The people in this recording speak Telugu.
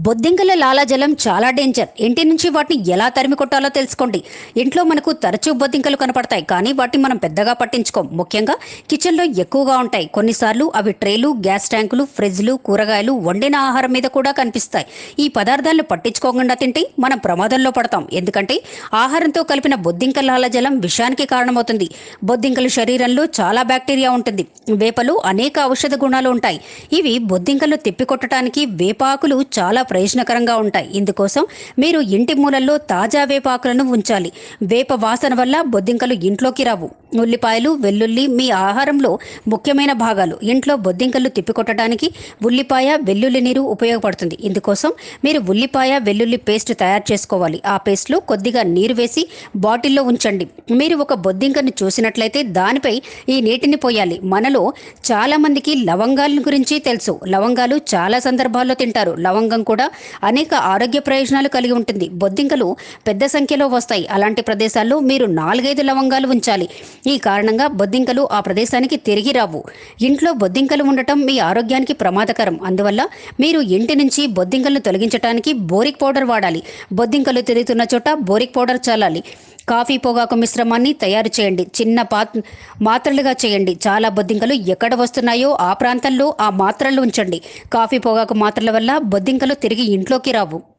బొద్దింకల లాలాజలం చాలా డేంజర్ ఇంటి నుంచి వాటిని ఎలా తరిమి కొట్టాలో తెలుసుకోండి ఇంట్లో మనకు తరచూ బొద్దింకలు కనపడతాయి కానీ వాటిని మనం పెద్దగా పట్టించుకోం ముఖ్యంగా కిచెన్లో ఎక్కువగా ఉంటాయి కొన్నిసార్లు అవి ట్రేలు గ్యాస్ ట్యాంకులు ఫ్రిడ్జ్లు కూరగాయలు వండిన ఆహారం మీద కూడా కనిపిస్తాయి ఈ పదార్థాలను పట్టించుకోకుండా తింటే మనం ప్రమాదంలో పడతాం ఎందుకంటే ఆహారంతో కలిపిన బొద్దింక లాలాజలం విషానికి కారణమవుతుంది బొద్దింకల శరీరంలో చాలా బ్యాక్టీరియా ఉంటుంది వేపలు అనేక ఔషధ గుణాలు ఉంటాయి ఇవి బొద్దింకలు తిప్పికొట్టడానికి వేపాకులు చాలా ప్రయోజనకరంగా ఉంటాయి ఇందుకోసం మీరు ఇంటి మూలల్లో తాజా వేపాకులను ఉంచాలి వేప వాసన వల్ల బొద్దింకలు ఇంట్లోకి రావు ఉల్లిపాయలు వెల్లుల్లి మీ ఆహారంలో ముఖ్యమైన భాగాలు ఇంట్లో బొద్దింకలు తిప్పికొట్టడానికి ఉల్లిపాయ వెల్లుల్లి నీరు ఉపయోగపడుతుంది ఇందుకోసం మీరు ఉల్లిపాయ వెల్లుల్లి పేస్ట్ తయారు చేసుకోవాలి ఆ పేస్ట్లో కొద్దిగా నీరు వేసి బాటిల్లో ఉంచండి మీరు ఒక బొద్దింకను చూసినట్లయితే దానిపై ఈ నీటిని పోయాలి మనలో చాలా మందికి లవంగాల గురించి తెలుసు లవంగాలు చాలా సందర్భాల్లో తింటారు లవంగం కూడా అనేక ఆరోగ్య ప్రయోజనాలు కలిగి ఉంటుంది బొద్దింకలు పెద్ద సంఖ్యలో వస్తాయి అలాంటి ప్రదేశాల్లో మీరు నాలుగైదు లవంగాలు ఉంచాలి ఈ కారణంగా బొద్దింకలు ఆ ప్రదేశానికి తిరిగి రావు ఇంట్లో బొద్దింకలు ఉండటం మీ ఆరోగ్యానికి ప్రమాదకరం అందువల్ల మీరు ఇంటి నుంచి బొద్దింకలను తొలగించడానికి బోరిక్ పౌడర్ వాడాలి బొద్దింకలు తిరుగుతున్న చోట బోరిక్ పౌడర్ చల్లాలి కాఫీ పొగాకు మిశ్రమాన్ని తయారు చేయండి చిన్న పాత్ మాత్రలుగా చేయండి చాలా బొద్దింకలు ఎక్కడ వస్తున్నాయో ఆ ప్రాంతంలో ఆ మాత్రలు ఉంచండి కాఫీ పొగాకు మాత్రల వల్ల బొద్దింకలు తిరిగి ఇంట్లోకి రావు